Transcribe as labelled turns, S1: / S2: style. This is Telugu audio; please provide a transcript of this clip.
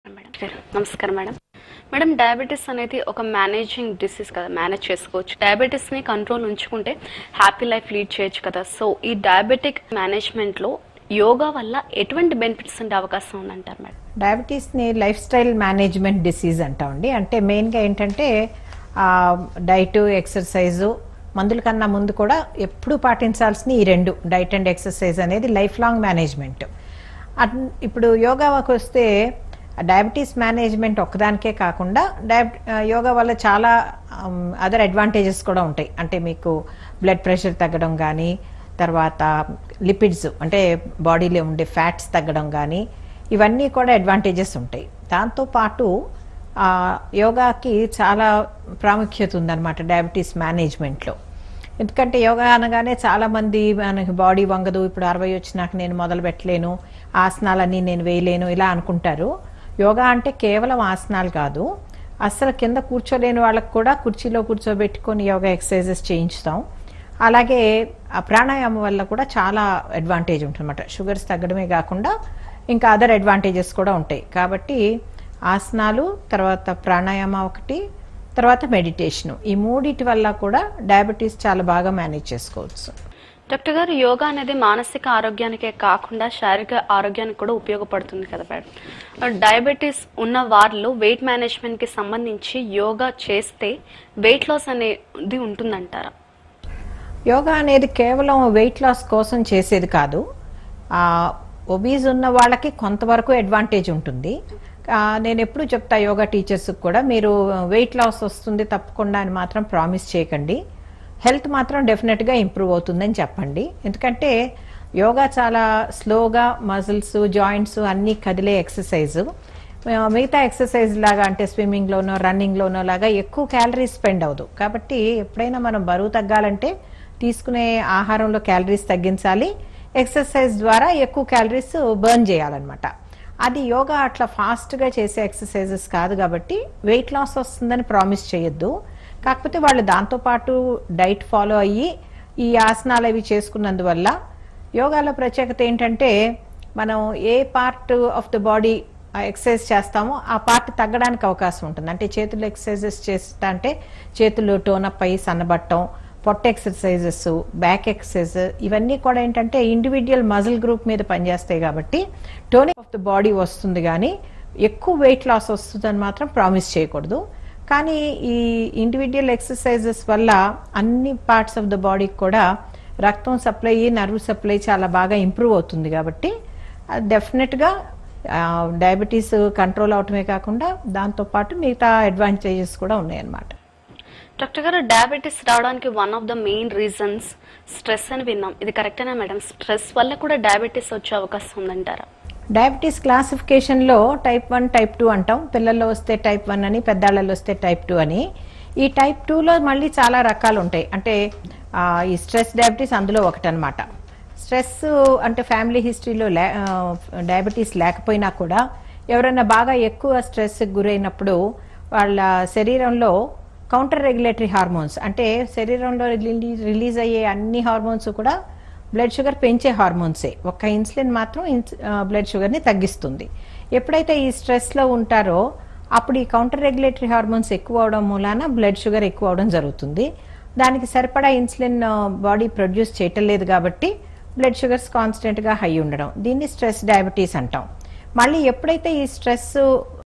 S1: గారు నమస్కారం మేడం మేడం డయాబెటీస్ అనేది ఒక మేనేజింగ్ డిసీజ్ కదా మేనేజ్ చేసుకోవచ్చు డయాబెటీస్ ని కంట్రోల్ ఉంచుకుంటే హ్యాపీ లైఫ్ లీడ్ చేయొచ్చు కదా సో ఈ డయాబెటిక్ మేనేజ్మెంట్ లో యోగా వల్ల ఎటువంటి బెనిఫిట్స్ ఉండే అవకాశం ఉందంటారు మేడం
S2: డయాబెటీస్ని లైఫ్ స్టైల్ మేనేజ్మెంట్ డిసీజ్ అంటామండి అంటే మెయిన్గా ఏంటంటే డైట్ ఎక్సర్సైజు మందుల కన్నా ముందు కూడా ఎప్పుడు పాటించాల్సిన ఈ రెండు డైట్ అండ్ ఎక్సర్సైజ్ అనేది లైఫ్ లాంగ్ మేనేజ్మెంట్ అట్- ఇప్పుడు యోగాకి వస్తే డయాబెటీస్ మేనేజ్మెంట్ ఒక్కదానికే కాకుండా డయాబ్ యోగా వల్ల చాలా అదర్ అడ్వాంటేజెస్ కూడా ఉంటాయి అంటే మీకు బ్లడ్ ప్రెషర్ తగ్గడం కానీ తర్వాత లిపిడ్స్ అంటే బాడీలో ఉండే ఫ్యాట్స్ తగ్గడం కానీ ఇవన్నీ కూడా అడ్వాంటేజెస్ ఉంటాయి దాంతోపాటు ఆ, యోగాకి చాలా ప్రాముఖ్యత ఉందన్నమాట డయాబెటీస్ మేనేజ్మెంట్లో ఎందుకంటే యోగా అనగానే చాలా మంది మనకి బాడీ వంగదు ఇప్పుడు అరవై వచ్చినాక నేను మొదలు పెట్టలేను ఆసనాలన్నీ నేను వేయలేను ఇలా అనుకుంటారు యోగా అంటే కేవలం ఆసనాలు కాదు అస్సలు కింద కూర్చోలేని వాళ్ళకి కూడా కుర్చీలో కూర్చోబెట్టుకొని యోగా ఎక్సర్సైజెస్ చేయించుతాం అలాగే ఆ ప్రాణాయామం వల్ల కూడా చాలా అడ్వాంటేజ్ ఉంటుందన్నమాట షుగర్స్ తగ్గడమే కాకుండా ఇంకా అదర్ అడ్వాంటేజెస్ కూడా ఉంటాయి కాబట్టి ఆసనాలు తర్వాత ప్రాణాయామ ఒకటి తర్వాత మెడిటేషన్ ఈ మూడిటి వల్ల కూడా డయాబెటీస్ చాలా బాగా మేనేజ్ చేసుకోవచ్చు
S1: డాక్టర్ గారు యోగా అనేది మానసిక ఆరోగ్యానికే కాకుండా శారీరక ఆరోగ్యానికి కూడా ఉపయోగపడుతుంది కదా మేడం డయాబెటీస్ ఉన్న వారిలో వెయిట్ మేనేజ్మెంట్ కి సంబంధించి యోగా చేస్తే వెయిట్ లాస్ అనేది ఉంటుందంటారా
S2: యోగా అనేది కేవలం వెయిట్ లాస్ కోసం చేసేది కాదు ఒబీజ్ ఉన్న వాళ్ళకి కొంతవరకు అడ్వాంటేజ్ ఉంటుంది ఆ, నేను ఎప్పుడు చెప్తా యోగా టీచర్స్కి కూడా మీరు వెయిట్ లాస్ వస్తుంది తప్పకుండా అని మాత్రం ప్రామిస్ చేయకండి హెల్త్ మాత్రం డెఫినెట్గా ఇంప్రూవ్ అవుతుందని చెప్పండి ఎందుకంటే యోగా చాలా స్లోగా మజిల్స్ జాయింట్స్ అన్నీ కదిలే ఎక్సర్సైజ్ మిగతా ఎక్సర్సైజ్ లాగా అంటే స్విమ్మింగ్లోనో రన్నింగ్లోనో లాగా ఎక్కువ క్యాలరీస్ స్పెండ్ అవ్వదు కాబట్టి ఎప్పుడైనా మనం బరువు తగ్గాలంటే తీసుకునే ఆహారంలో క్యాలరీస్ తగ్గించాలి ఎక్సర్సైజ్ ద్వారా ఎక్కువ క్యాలరీస్ బర్న్ చేయాలన్నమాట అది యోగా అట్లా ఫాస్ట్గా చేసే ఎక్సర్సైజెస్ కాదు కాబట్టి వెయిట్ లాస్ వస్తుందని ప్రామిస్ చేయొద్దు కాకపోతే వాళ్ళు దాంతోపాటు డైట్ ఫాలో అయ్యి ఈ ఆసనాలు అవి చేసుకున్నందువల్ల యోగాలో ప్రత్యేకత ఏంటంటే మనం ఏ part of the body exercise చేస్తామో ఆ పార్ట్ తగ్గడానికి అవకాశం ఉంటుంది అంటే చేతులు ఎక్సర్సైజెస్ చేస్తా అంటే చేతులు టోనప్ అయ్యి సన్నబట్టం పొట్ట ఎక్సర్సైజెస్ బ్యాక్ ఎక్సర్సైజ్ ఇవన్నీ కూడా ఏంటంటే ఇండివిజువల్ మజిల్ గ్రూప్ మీద పనిచేస్తాయి కాబట్టి టోనింగ్ ఆఫ్ ద బాడీ వస్తుంది కానీ ఎక్కువ వెయిట్ లాస్ వస్తుందని మాత్రం ప్రామిస్ చేయకూడదు కానీ ఈ ఇండివిజువల్ ఎక్సర్సైజెస్ వల్ల అన్ని పార్ట్స్ ఆఫ్ ద బాడీకి కూడా రక్తం సప్లై నర్వ్ సప్లై చాలా బాగా ఇంప్రూవ్ అవుతుంది కాబట్టి డెఫినెట్గా డయాబెటీస్ కంట్రోల్ అవటమే కాకుండా దాంతోపాటు మిగతా అడ్వాంటేజెస్ కూడా ఉన్నాయన్నమాట
S1: డాక్టర్ గారు డయాబెటీస్ రావడానికి one of the main reasons stress అని విన్నాం ఇది కరెక్టేనా మేడం స్ట్రెస్ వల్ల కూడా డయాబెటీస్ వచ్చే అవకాశం ఉందంటారా
S2: డయాబెటీస్ క్లాసిఫికేషన్లో టైప్ వన్ టైప్ టూ అంటాం పిల్లల్లో వస్తే టైప్ వన్ అని పెద్దాళ్ళలో వస్తే టైప్ టూ అని ఈ టైప్ టూలో మళ్ళీ చాలా రకాలు ఉంటాయి అంటే ఆ, ఈ స్ట్రెస్ డయాబెటీస్ అందులో ఒకటనమాట స్ట్రెస్ అంటే ఫ్యామిలీ హిస్టరీలో లే డయాబెటీస్ లేకపోయినా కూడా ఎవరైనా బాగా ఎక్కువ స్ట్రెస్కి గురైనప్పుడు వాళ్ళ శరీరంలో కౌంటర్ రెగ్యులేటరీ హార్మోన్స్ అంటే శరీరంలో రిలీ- రిలీజ్ అయ్యే అన్ని హార్మోన్స్ కూడా బ్లడ్ షుగర్ పెంచే హార్మోన్సే ఒక్క ఇన్సులిన్ మాత్రం ఇన్స్- ఆ, బ్లడ్ షుగర్ని తగ్గిస్తుంది ఎప్పుడైతే ఈ స్ట్రెస్లో ఉంటారో అప్పుడు ఈ కౌంటర్ రెగ్యులేటరీ హార్మోన్స్ ఎక్కువ అవడం మూలాన బ్లడ్ షుగర్ ఎక్కువ అవడం జరుగుతుంది దానికి సరిపడా ఇన్సులిన్ ఆ, బాడీ ప్రొడ్యూస్ చేయటం లేదు కాబట్టి బ్లడ్ షుగర్స్ కాన్స్టెంట్గా హై ఉండడం దీన్ని స్ట్రెస్ డయాబెటీస్ అంటాం మళ్ళీ ఎప్పుడైతే ఈ స్ట్రెస్